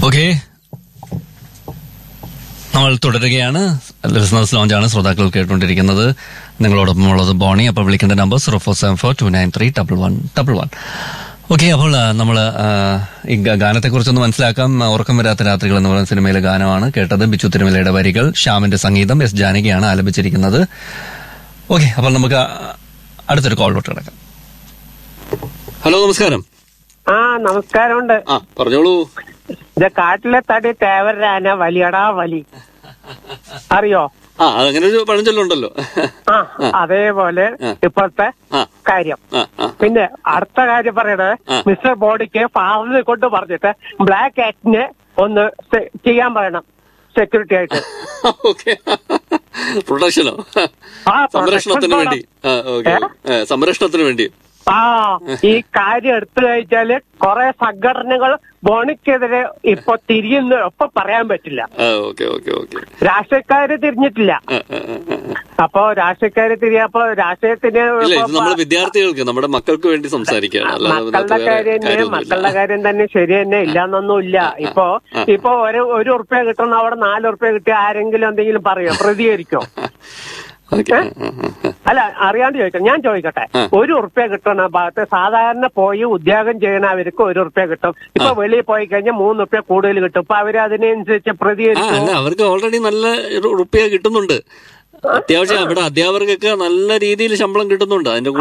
Okay നമ്മൾ തുടരുകയാണ് listeners ലോഞ്ചാണ് ശ്രോതാക്കൾ കേട്ടുകൊണ്ടിരിക്കുന്നത് നിങ്ങളോടൊപ്പം ഉള്ളത് ബോണി അപ്പോൾ വിളിക്കേണ്ട number zero four seven four two nine three double one double one okay അപ്പോൾ നമ്മൾ ഈ ഗ- ഗാനത്തെക്കുറിച്ചൊന്ന് മനസ്സിലാക്കാം ഉറക്കം വരാത്ത രാത്രികൾ എന്ന് പറയുന്ന സിനിമയിലെ ഗാനമാണ് കേട്ടത് ബിച്ചു തിരുമലയുടെ വരികൾ ശ്യാമിന്റെ സംഗീതം എസ് ജാനകിയാണ് ആലപിച്ചിരിക്കുന്നത് ഓക്കെ അപ്പോൾ നമുക്ക് അടുത്തൊരു കോളിലോട്ട് കിടക്കാം ഹലോ നമസ്കാരം ആ നമസ്കാരമുണ്ട് ആ പറഞ്ഞോളൂ ഇത് കാട്ടിലെ തടി തേവരാന വലിയടാ വലി അറിയോ ആ അതങ്ങനെ ഒരു പഴഞ്ചൊല്ലുണ്ടല്ലോ ആ അതേപോലെ ഇപ്പോഴത്തെ ആ. കാര്യം ആ ആ പിന്നെ അടുത്ത കാര്യം പറയണത് ആ. മിസ്റ്റർ ബോഡിക്ക് ഫാദറിനെ കൊണ്ട് പറഞ്ഞിട്ട് ബ്ലാക്ക് ആക്ടിനെ ഒന്ന് സെ- ചെയ്യാൻ പറയണം സെക്യൂരിറ്റി ആയിട്ട് ഓക്കെ പ്രൊട്ടക്ഷനോ ആ, സംരക്ഷണത്തിന് protection വേണ്ടി ആ, ഓക്കെ ഏ, സംരക്ഷണത്തിന് വേണ്ടി ആ ഈ കാര്യം എടുത്തു കഴിച്ചാല് കുറെ സംഘടനകൾ ബോണിക്കെതിരെ ഇപ്പൊ തിരിയുന്ന ഇപ്പൊ പറയാൻ പറ്റില്ല ആ ഓക്കെ ഓക്കെ ഓക്കെ രാഷ്ട്രീയക്കാര് തിരിഞ്ഞിട്ടില്ല ആ, ആ, ആ, ആ. അപ്പൊ രാഷ്ട്രീയക്കാര് തിരിയപ്പോ രാഷ്ട്രീയത്തിന് ഇല്ല ഇപ്പൊ ഇത് നമ്മൾ വിദ്യാർത്ഥികൾക്ക് നമ്മുടെ മക്കൾക്ക് വേണ്ടി സംസാരിക്കുകയാണ് അല്ലാതെ മക്കളുടെ അതിനകത്ത് വേറെ കാര്യം തന്നെ കാര്യമൊന്നുമില്ല. മക്കളുടെ കാര്യം തന്നെ ശരി തന്നെ ഇല്ലാന്നൊന്നും ഇല്ല ഇപ്പൊ ഇപ്പൊ ഒരു ഒരു ഉറുപ്പ്യ കിട്ടുന്ന അവിടെ നാല് ഉറുപ്പ്യ കിട്ടിയ ആരെങ്കിലും എന്തെങ്കിലും പറയോ പ്രതികരിക്കോ ഓക്കെ ആ, ആ, ആ. അല്ല അറിയാണ്ട് ചോദിക്കാം ഞാൻ ചോദിക്കട്ടെ ആ. ഒരു ഉറുപ്പ്യ കിട്ടുന്ന ഭാഗത്ത് സാധാരണ പോയി ഉദ്യോഗം ചെയ്യണവർക്ക് ഒരു ഉറുപ്പ്യ കിട്ടും ഇപ്പൊ വെളിയിൽ പോയി കഴിഞ്ഞാൽ മൂന്ന് ഉറുപ്പ്യ കൂടുതൽ കിട്ടും ഇപ്പൊ അവര് അതിനനുസരിച്ച് ആ പ്രതികരിക്കും അല്ല അവർക്ക് ഓൾറെഡി നല്ല റുപ്യ കിട്ടുന്നുണ്ട് അത്യാവശ്യം അവിടെ അധ്യാപകർക്കൊക്കെ നല്ല രീതിയിൽ ശമ്പളം കിട്ടുന്നുണ്ട് അതിന്റെ